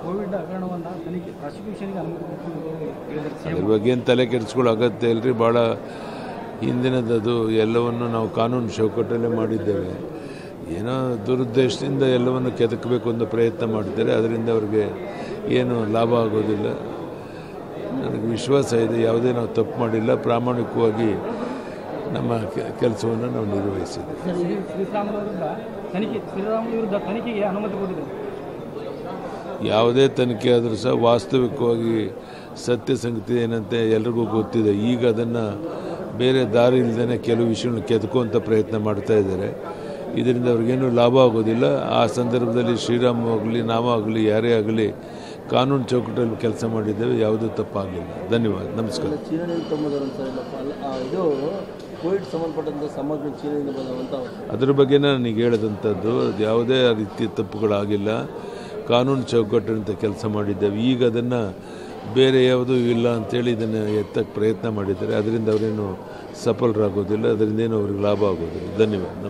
Covid ಹಗರಣವನ್ನು ತನಿಖೆ ಪ್ರಾಸಿಕ್ಯೂಷನ್ಗೆ ಅನುಮತಿ ಕೊಟ್ಟಿದ್ದು ಹೇಳಿದ್ದಾರೆ ಸಿಎಂ ಅದ್ರ ಬಗ್ಗೆ ಏನು ತಲೆ ಕೆಡಿಸ್ಕೊಳ್ಳೋ ಅಗತ್ಯ ಇಲ್ಲರಿ ಭಾಳ ಹಿಂದಿನದದು ಎಲ್ಲವನ್ನು ನಾವು ಕಾನೂನು ಚೌಕಟ್ಟಲ್ಲೇ ಮಾಡಿದ್ದೇವೆ ಏನೋ ದುರುದ್ದೇಶದಿಂದ ಎಲ್ಲವನ್ನು ಕೆದಕಬೇಕು ಅಂತ ಪ್ರಯತ್ನ ಮಾಡ್ತಾರೆ ಅದರಿಂದ ಅವ್ರಿಗೆ ಏನು ಲಾಭ ಆಗೋದಿಲ್ಲ ನನಗೆ ವಿಶ್ವಾಸ ಇದೆ ಯಾವುದೇ ನಾವು ತಪ್ಪು ಮಾಡಿಲ್ಲ ಪ್ರಾಮಾಣಿಕವಾಗಿ ನಮ್ಮ ಕೆಲಸವನ್ನು ನಾವು ನಿರ್ವಹಿಸಿದ್ದೇವೆ ಸರ್ ಇದು ಶ್ರೀರಾಮುಲು ವಿರುದ್ಧ ತನಿಖೆ ಶ್ರೀರಾಮುಲು ವಿರುದ್ಧ ತನಿಖೆಗೆ ಅನುಮತಿ ಕೊಟ್ಟಿದೆ ಯಾವುದೇ ತನಿಖೆ ಆದರೂ ಸಹ ವಾಸ್ತವಿಕವಾಗಿ ಸತ್ಯ ಸಂಗತಿ ಏನಂತೆ ಎಲ್ರಿಗೂ ಗೊತ್ತಿದೆ ಈಗ ಅದನ್ನು ಬೇರೆ ದಾರಿ ಇಲ್ಲದೇ ಕೆಲವು ವಿಷಯಗಳನ್ನ ಕೆದಕುವಂಥ ಪ್ರಯತ್ನ ಮಾಡ್ತಾ ಇದ್ದಾರೆ ಇದರಿಂದ ಅವ್ರಿಗೇನು ಲಾಭ ಆಗೋದಿಲ್ಲ ಆ ಸಂದರ್ಭದಲ್ಲಿ ಶ್ರೀರಾಮ್ ಆಗಲಿ ನಾವಾಗಲಿ ಯಾರೇ ಆಗಲಿ ಕಾನೂನು ಚೌಕಟ್ಟಲ್ಲಿ ಕೆಲಸ ಮಾಡಿದ್ದೇವೆ ಯಾವುದೂ ತಪ್ಪಾಗಲಿಲ್ಲ ಧನ್ಯವಾದ ನಮಸ್ಕಾರ ಚೀನಾದಿಂದ ತೊಂಬುದಾರೆ ಅಂತ ಇಲ್ಲಪ್ಪ ಅಲ್ಲ ಆ, ಇದು ಕೋವಿಡ್ ಸಂಬಂಧಪಟ್ಟಂಥ ಸಾಮಗ್ರಿ ಚೀನಾದಿಂದ ಬಂದಂಥ ಅದ್ರ ಬಗ್ಗೆನೇ ನನಗೆ ಹೇಳಿದಂಥದ್ದು ಅದು ಯಾವುದೇ ರೀತಿಯ ತಪ್ಪುಗಳಾಗಿಲ್ಲ ಕಾನೂನು ಚೌಕಟ್ಟಿನಂಥ ಕೆಲಸ ಮಾಡಿದ್ದೇವೆ ಈಗ ಅದನ್ನು ಬೇರೆ ಯಾವುದೂ ಇಲ್ಲ ಅಂತೇಳಿ ಇದನ್ನು ಎತ್ತಕ್ಕೆ ಪ್ರಯತ್ನ ಮಾಡಿದ್ದಾರೆ ಅದರಿಂದ ಅವರೇನು ಸಫಲರಾಗೋದಿಲ್ಲ ಅದರಿಂದ ಏನು ಅವ್ರಿಗೆ ಲಾಭ ಆಗೋದಿಲ್ಲ ಧನ್ಯವಾದ